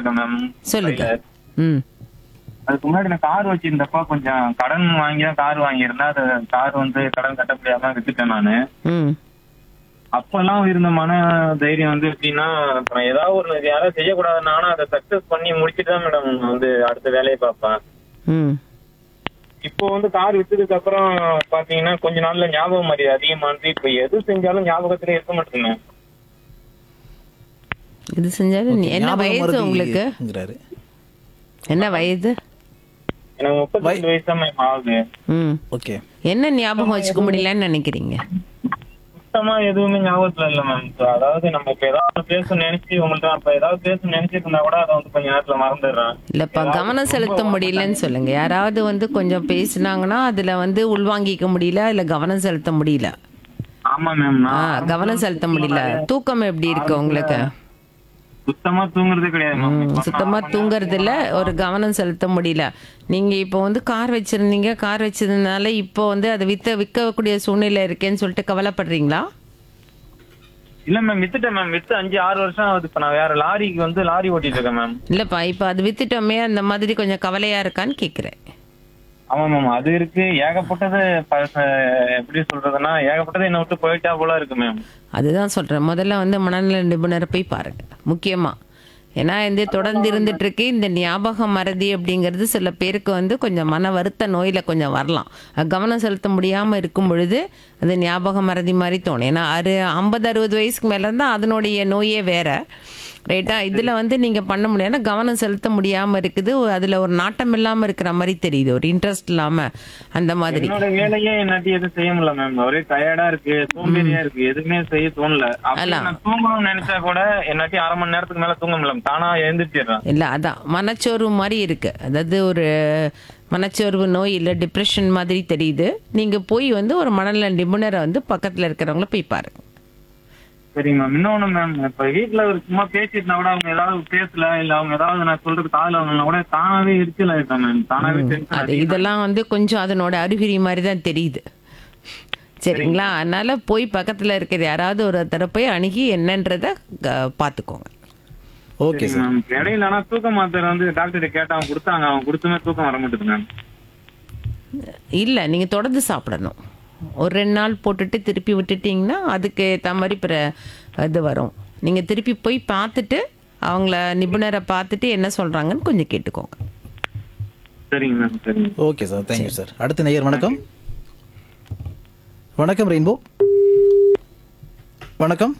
இருக்கேன் மேம் சொல்லுங்க ம் அதுக்கு முன்னாடி நான் கார் வச்சிருந்தப்ப கொஞ்சம் கடன் வாங்கி தான் கார் வாங்கியிருந்தேன் அது கார் வந்து கடன் கட்ட முடியாம வித்துட்டேன் நானு ம் அப்பெல்லாம் இருந்த மன தைரியம் வந்து எப்படின்னா இப்ப நான் ஏதாவது ஒரு யாராவது செய்யக்கூடாதுன்னா அதை சக்சஸ் பண்ணி முடிச்சுட்டு தான் மேடம் வந்து அடுத்த வேலையை பார்ப்பேன் ம் இப்போ வந்து கார் வித்ததுக்கு அப்புறம் பாத்தீங்கன்னா கொஞ்ச நாள்ல ஞாபகம் மாதிரி அதிகமானது இப்ப எது செஞ்சாலும் ஞாபகத்திலே இருக்க மாட்டேங்க இது செஞ்சாலும் நீ- என்ன ஞாபகம் வயசு மறதி உங்களுக்கு ங்கிறாரு. என்ன வயது எனக்கு முப்பத்தஞ்சு வயசு தான் மேம் ஆகுது ம் ஓகே என்ன ஞாபகம் வச்சுக்க முடியலன்னு நினைக்கிறீங்க சுத்தமா எதுவுமே ஞாபகத்துல இல்ல மேம் அதாவது நம்ம இப்ப ஏதாவது பேச நினைச்சு உங்கள்ட்ட அப்ப ஏதாவது பேச நினைச்சிட்டு இருந்தா கூட அதை வந்து கொஞ்ச நேரத்துல மறந்துடுறேன் இல்லப்பா கவனம் செலுத்த முடியலன்னு சொல்லுங்க யாராவது வந்து கொஞ்சம் பேசுனாங்கன்னா அதுல வந்து உள்வாங்கிக்க முடியல இல்ல கவனம் செலுத்த முடியல ஆமா மேம் ஆ கவனம் செலுத்த முடியல தூக்கம் எப்படி இருக்கு உங்களுக்கு சுத்தமா தூங்குறதே கிடையாது மேம் ம், சுத்தமா தூங்குறதுல ஒரு கவனம் செலுத்த முடியல நீங்க இப்போ வந்து கார் வச்சிருந்தீங்க கார் வச்சதுனால இப்போ வந்து அதை வித்த விற்கக்கூடிய சூழ்நிலை இருக்கேன்னு சொல்லிட்டு கவலைப்படுறீங்களா இல்ல மேம் வித்துட்டேன் மேம் வித்து அஞ்சு ஆறு வருஷம் ஆகுது இப்ப நான் வேற லாரிக்கு வந்து லாரி ஓட்டிட்டு இருக்கேன் மேம் இல்லப்பா இப்போ அது வித்துட்டோமே அந்த மாதிரி கொஞ்சம் கவலையா இருக்கான்னு கேக்குறேன் ஆமா மேம் அது இருக்கு ஏகப்பட்டது ப- ப- எப்படி சொல்றதுன்னா ஏகப்பட்டது என்ன விட்டு போயிட்டா போல இருக்கு மேம் அதுதான் சொல்றேன் முதல்ல வந்து மனநல நிபுணரை போய் பாருங்க முக்கியமா ஏன்னா இந்த தொடர்ந்து இருந்துட்டு இருக்கு இந்த ஞாபக மறதி அப்படிங்கிறது சில பேருக்கு வந்து கொஞ்சம் மன வருத்த நோயில கொஞ்சம் வரலாம் அது கவனம் செலுத்த முடியாம இருக்கும் பொழுது அது ஞாபக மறதி மாதிரி தோணும் ஏன்னா அறு ஐம்பது அறுபது வயசுக்கு மேல இருந்தா அதனுடைய நோயே வேற ரைட்டா இதுல வந்து நீங்க பண்ண முடியாது கவனம் செலுத்த முடியாம இருக்குது அதுல ஒரு நாட்டம் இல்லாம இருக்கிற மாதிரி தெரியுது ஒரு இன்ட்ரெஸ்ட் இல்லாம அந்த மாதிரி என்னோட வேலையே என்னாட்டி எதுவும் செய்ய முடியல மேம் ஒரே டயர்டா இருக்கு சோம்பேறியா இருக்கு எதுவுமே செய்ய தோணல அப்படி அதான். நான் தூங்கணும்னு நினைச்சா கூட என்னாட்டி அரை மணி நேரத்துக்கு மேல தூங்க முடியல தானா எழுந்திரிச்சிடுறேன் இல்ல அதான் மனச்சோர்வு மாதிரி இருக்கு அதாவது ஒரு மனச்சோர்வு நோய் இல்ல டிப்ரெஷன் மாதிரி தெரியுது நீங்க போய் வந்து ஒரு மனநல நிபுணரை வந்து பக்கத்துல இருக்கிறவங்கள போய் பாருங்க சரிங்க மேம் இன்னொன்னு மேம் இப்ப வீட்டுல ஒரு சும்மா பேசிட்டு இருந்தா கூட அவங்க ஏதாவது பேசல இல்ல அவங்க ஏதாவது நான் சொல்றது காதுல வாங்கினா கூட தானாவே எரிச்சல் ஆயிட்டேன் மேம் தானாவே tension அது இதெல்லாம் வந்து கொஞ்சம் அதனோட அறிகுறி மாதிரி தான் தெரியுது சரிங்களா அதனால போய் பக்கத்துல இருக்கிற யாராவது ஒரு தடவை போய் அணுகி என்னன்றத க- பாத்துக்கோங்க ஓகே சார் மேம் இடையில ஆனா தூக்க மாத்திரை வந்து டாக்டர் கேட்டு அவங்க கொடுத்தாங்க அவங்க கொடுத்துமே தூக்கம் வர மாட்டேது மேம் இல்ல நீங்க தொடர்ந்து சாப்பிடணும் ஒரு ரெண்டு நாள் போட்டுட்டு திருப்பி விட்டுட்டீங்கன்னா அதுக்கு ஏற்ற மாதிரி பிற இது வரும் நீங்க திருப்பி போய் பார்த்துட்டு அவங்கள நிபுணரை பார்த்துட்டு என்ன சொல்றாங்கன்னு கொஞ்சம் கேட்டுக்கோங்க சரிங்க மேம் சரிங்க ஓகே சார் தேங்க்யூ சார் அடுத்த நேயர் வணக்கம் வணக்கம் ரெயின்போ வணக்கம்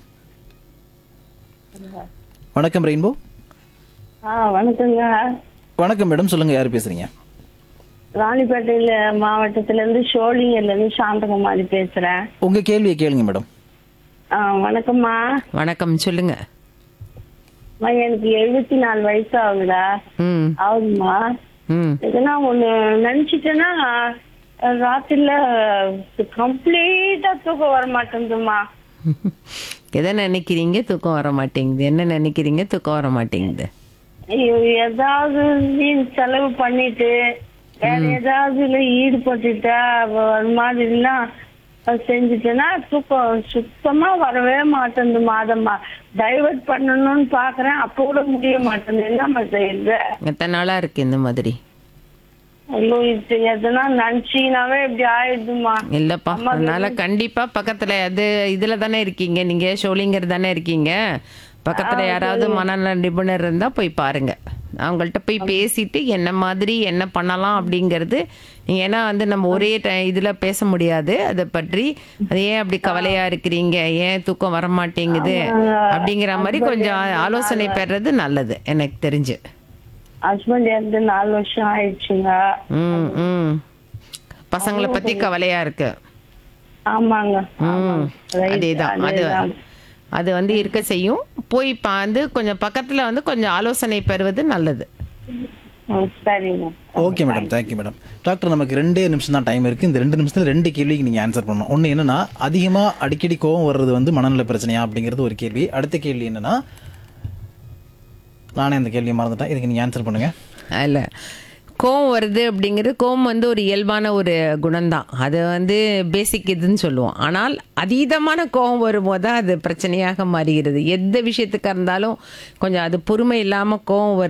வணக்கம் ரெயின்போ ஆ வணக்கங்க வணக்கம் மேடம் சொல்லுங்க யார் பேசுறீங்க ராணிப்பேட்டையில மாவட்டத்துல இருந்து ஷோலிங்கர்ல இருந்து சாந்தகுமாரி பேசுறேன் உங்க கேள்வியை கேளுங்க மேடம் ஆ வணக்கம்மா வணக்கம் சொல்லுங்க அம்மா, எனக்கு எழுபத்தி நாலு வயசு ஆகுதா ம் ஆகுதுமா ம் எதனா ஒண்ணு நினைச்சிட்டேன்னா அஹ், ராத்திரில கம்ப்ளீட்டா தூக்கம் வர மாட்டேங்குதுமா எதை நினைக்கிறீங்க தூக்கம் வர மாட்டேங்குது என்ன நினைக்கிறீங்க தூக்கம் வர மாட்டேங்குது ஐயோ, ஏதாவது வீண் செலவு பண்ணிட்டு வேற ஏதாவது ஈடுபட்டுட்டா ஒரு மாதிரிலாம் செஞ்சுட்டேன்னா தூக்கம் சுத்தமா வரவே மாட்டேங்குதுமா அதை டைவர்ட் பண்ணணும்னு பாக்குறேன் அப்போ கூட முடிய மாட்டேங்குது என்னம்மா செய்யுது எத்தனை நாளா இருக்கு இந்த மாதிரி ஐயோ இது எதனா நினைச்சீங்கனாவே இப்படி ஆயிடுதுமா இல்லப்பா அதனால கண்டிப்பா பக்கத்துல அது இதுல தானே இருக்கீங்க நீங்க ஷோலிங்கர் தானே இருக்கீங்க பக்கத்துல யாராவது மனநல நிபுணர் இருந்தா போய் பாருங்க அவங்கள்ட்ட போய் பேசிட்டு என்ன மாதிரி என்ன பண்ணலாம் அப்படிங்கிறது நீங்க ஏன்னா வந்து நம்ம ஒரே ti- இதுல பேச முடியாது அதை பற்றி அது ஏன் அப்படி கவலையா இருக்கிறீங்க ஏன் தூக்கம் வர மாட்டேங்குது அப்படிங்கிற மாதிரி கொஞ்சம் ஆலோசனை பெறது நல்லது எனக்கு தெரிஞ்சு ஹஸ்பண்ட் இறந்து நாலு வருஷம் ஆயிடுச்சுங்க ம் ம் பசங்களை பத்தி கவலையா இருக்கு ஆமாங்க ம் Right, அதேதான் அது அதேதான். அது வந்து இருக்க செய்யும் போய் பா- வந்து கொஞ்சம் பக்கத்துல வந்து கொஞ்சம் ஆலோசனை பெறுவது நல்லது ம், சரிங்க okay madam thank you madam doctor நமக்கு ரெண்டே நிமிஷம் தான் டைம் இருக்குது இந்த ரெண்டு நிமிஷத்தில் ரெண்டு கேள்விக்கு நீங்கள் ஆன்சர் பண்ணணும் ஒன்று என்னன்னா அதிகமாக அடிக்கடி கோவம் வர்றது வந்து மனநல பிரச்சனையா அப்படிங்கிறது ஒரு கேள்வி அடுத்த கேள்வி என்னன்னா நானே அந்த கேள்வியை மறந்துட்டேன் இதுக்கு நீங்கள் ஆன்சர் பண்ணுங்க இல்ல கோவம் வருது அப்படிங்கிறது கோவம் வந்து ஒரு இயல்பான ஒரு குணம்தான் அது வந்து பேசிக் இதுன்னு சொல்லுவோம் ஆனால் அதீதமான கோவம் வரும்போது தான் அது பிரச்சனையாக மாறுகிறது எந்த விஷயத்துக்காக இருந்தாலும் கொஞ்சம் அது பொறுமை இல்லாமல் கோவம் வருது